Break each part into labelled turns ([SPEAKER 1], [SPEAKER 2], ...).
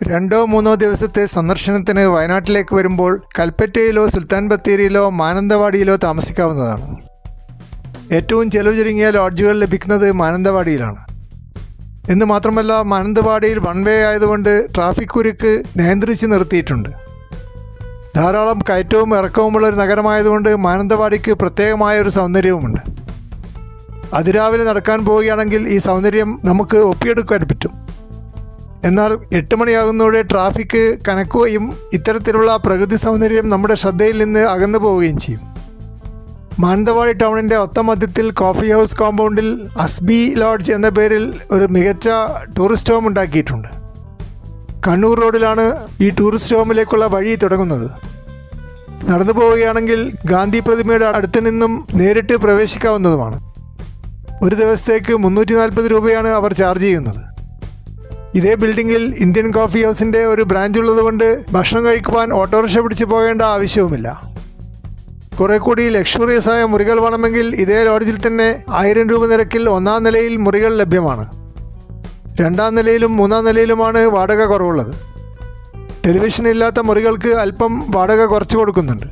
[SPEAKER 1] രണ്ടോ മൂന്നോ ദിവസത്തെ സന്ദർശനത്തിന് വയനാട്ടിലേക്ക് വരുമ്പോൾ കൽപ്പറ്റയിലോ സുൽത്താൻ ബത്തേരിയിലോ മാനന്തവാടിയിലോ താമസിക്കാവുന്നതാണ് ഏറ്റവും ചെലവ് ചുരുങ്ങിയ ലോഡ്ജുകൾ ലഭിക്കുന്നത് മാനന്തവാടിയിലാണ് എന്ന് മാത്രമല്ല മാനന്തവാടിയിൽ വൺ വേ ആയതുകൊണ്ട് ട്രാഫിക് കുരുക്ക് നിയന്ത്രിച്ച് നിർത്തിയിട്ടുണ്ട് ധാരാളം കയറ്റവും ഇറക്കവുമുള്ള ഒരു നഗരമായതുകൊണ്ട് മാനന്തവാടിക്ക് പ്രത്യേകമായ ഒരു സൗന്ദര്യവുമുണ്ട് അതിരാവിലെ നടക്കാൻ പോവുകയാണെങ്കിൽ ഈ സൗന്ദര്യം നമുക്ക് ഒപ്പിയെടുക്കാൻ പറ്റും എന്നാൽ എട്ട് മണിയാകുന്നതോടെ ട്രാഫിക് കനക്കുകയും ഇത്തരത്തിലുള്ള പ്രകൃതി സൗന്ദര്യം നമ്മുടെ ശ്രദ്ധയിൽ നിന്ന് അകന്നു പോവുകയും ചെയ്യും മാനന്തവാടി ടൗണിൻ്റെ ഒത്ത മധ്യത്തിൽ കോഫി ഹൗസ് കോമ്പൗണ്ടിൽ അസ്ബി ലോഡ്ജ് എന്ന പേരിൽ ഒരു മികച്ച ടൂറിസ്റ്റ് ഹോം ഉണ്ടാക്കിയിട്ടുണ്ട് കണ്ണൂർ റോഡിലാണ് ഈ ടൂറിസ്റ്റ് ഹോമിലേക്കുള്ള വഴി തുടങ്ങുന്നത് നടന്നു പോവുകയാണെങ്കിൽ ഗാന്ധി പ്രതിമയുടെ അടുത്ത് നിന്നും നേരിട്ട് പ്രവേശിക്കാവുന്നതുമാണ് ഒരു ദിവസത്തേക്ക് മുന്നൂറ്റി നാൽപ്പത് രൂപയാണ് അവർ ചാർജ് ചെയ്യുന്നത് ഇതേ ബിൽഡിങ്ങിൽ ഇന്ത്യൻ കോഫി ഹൗസിൻ്റെ ഒരു ബ്രാഞ്ച് ഉള്ളതുകൊണ്ട് ഭക്ഷണം കഴിക്കുവാൻ ഓട്ടോറിക്ഷ പിടിച്ച് പോകേണ്ട ആവശ്യവുമില്ല കുറെ കൂടി ലക്ഷറിയസ് ആയ മുറികൾ വേണമെങ്കിൽ ഇതേ ലോഡ്ജിൽ തന്നെ ആയിരം രൂപ നിരക്കിൽ ഒന്നാം നിലയിൽ മുറികൾ ലഭ്യമാണ് രണ്ടാം നിലയിലും മൂന്നാം നിലയിലുമാണ് വാടക കുറവുള്ളത് ടെലിവിഷൻ ഇല്ലാത്ത മുറികൾക്ക് അല്പം വാടക കുറച്ച് കൊടുക്കുന്നുണ്ട്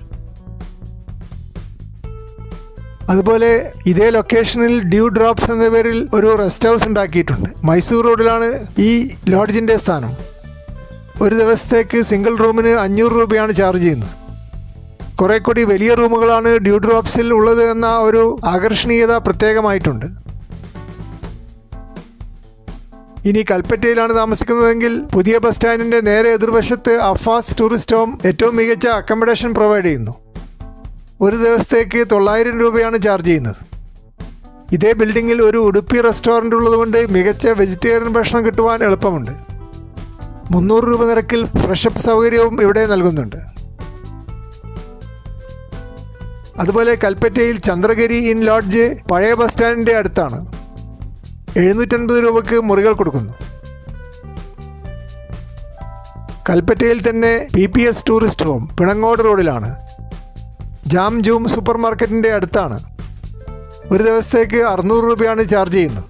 [SPEAKER 1] അതുപോലെ ഇതേ ലൊക്കേഷനിൽ ഡ്യൂ ഡ്രോപ്സ് എന്ന പേരിൽ ഒരു റെസ്റ്റ് ഹൗസ് ഉണ്ടാക്കിയിട്ടുണ്ട് മൈസൂർ റോഡിലാണ് ഈ ലോഡ്ജിൻ്റെ സ്ഥാനം ഒരു ദിവസത്തേക്ക് സിംഗിൾ റൂമിന് അഞ്ഞൂറ് രൂപയാണ് ചാർജ് ചെയ്യുന്നത് കുറെ കൂടി വലിയ റൂമുകളാണ് ഡ്യൂ ഡ്രോപ്സിൽ ഉള്ളത് എന്ന ഒരു ആകർഷണീയത പ്രത്യേകമായിട്ടുണ്ട് ഇനി കൽപ്പറ്റയിലാണ് താമസിക്കുന്നതെങ്കിൽ പുതിയ ബസ് സ്റ്റാൻഡിന്റെ നേരെ എതിർവശത്ത് അഫാസ് ടൂറിസ്റ്റ് ഹോം ഏറ്റവും മികച്ച അക്കോമഡേഷൻ പ്രൊവൈഡ് ചെയ്യുന്നു ഒരു ദിവസത്തേക്ക് തൊള്ളായിരം രൂപയാണ് ചാർജ് ചെയ്യുന്നത് ഇതേ ബിൽഡിങ്ങിൽ ഒരു ഉടുപ്പി റെസ്റ്റോറൻ്റ് ഉള്ളതുകൊണ്ട് മികച്ച വെജിറ്റേറിയൻ ഭക്ഷണം കിട്ടുവാൻ എളുപ്പമുണ്ട് മുന്നൂറ് രൂപ നിരക്കിൽ ഫ്രഷപ്പ് സൗകര്യവും ഇവിടെ നൽകുന്നുണ്ട് അതുപോലെ കൽപ്പറ്റയിൽ ചന്ദ്രഗിരി ഇൻ ലോഡ്ജ് പഴയ ബസ് സ്റ്റാൻഡിൻ്റെ അടുത്താണ് എഴുന്നൂറ്റൻപത് രൂപയ്ക്ക് മുറികൾ കൊടുക്കുന്നു കൽപ്പറ്റയിൽ തന്നെ P P S tourist home Pinangode റോഡിലാണ് ജാം ജൂം സൂപ്പർ മാർക്കറ്റിൻ്റെ അടുത്താണ് ഒരു ദിവസത്തേക്ക് അറുന്നൂറ് രൂപയാണ് ചാർജ് ചെയ്യുന്നത്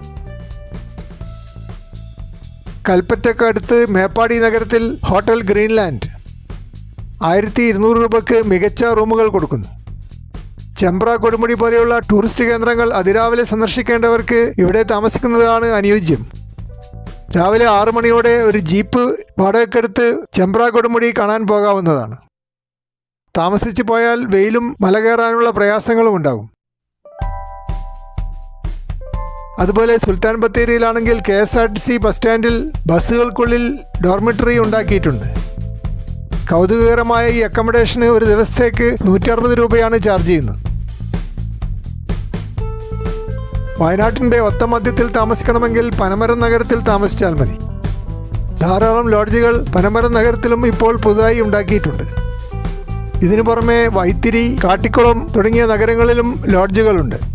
[SPEAKER 1] കൽപ്പറ്റക്കടുത്ത് മേപ്പാടി നഗരത്തിൽ ഹോട്ടൽ ഗ്രീൻലാൻഡ് ആയിരത്തി ഇരുന്നൂറ് രൂപയ്ക്ക് മികച്ച റൂമുകൾ കൊടുക്കുന്നു ചെമ്പ്ര കൊടുമുടി പോലെയുള്ള ടൂറിസ്റ്റ് കേന്ദ്രങ്ങൾ അതിരാവിലെ സന്ദർശിക്കേണ്ടവർക്ക് ഇവിടെ താമസിക്കുന്നതാണ് അനുയോജ്യം രാവിലെ ആറു മണിയോടെ ഒരു ജീപ്പ് വാടകയ്ക്കെടുത്ത് ചെമ്പ്ര കൊടുമുടി കാണാൻ പോകാവുന്നതാണ് താമസിച്ചു പോയാൽ വെയിലും മല കയറാനുള്ള പ്രയാസങ്ങളും ഉണ്ടാകും അതുപോലെ സുൽത്താൻ ബത്തേരിയിലാണെങ്കിൽ K S R T C bus സ്റ്റാൻഡിൽ ബസ്സുകൾക്കുള്ളിൽ ഡോർമിറ്ററി ഉണ്ടാക്കിയിട്ടുണ്ട് കൗതുകകരമായ ഈ അക്കോമഡേഷന് ഒരു ദിവസത്തേക്ക് നൂറ്ററുപത് രൂപയാണ് ചാർജ് ചെയ്യുന്നത് വയനാട്ടിൻ്റെ ഒത്ത മധ്യത്തിൽ താമസിക്കണമെങ്കിൽ പനമരം നഗരത്തിൽ താമസിച്ചാൽ മതി ധാരാളം ലോഡ്ജുകൾ പനമരം നഗരത്തിലും ഇപ്പോൾ പുതുതായി ഉണ്ടാക്കിയിട്ടുണ്ട് ഇതിനു പുറമെ വൈത്തിരി കാട്ടിക്കുളം തുടങ്ങിയ നഗരങ്ങളിലും ലോഡ്ജുകളുണ്ട്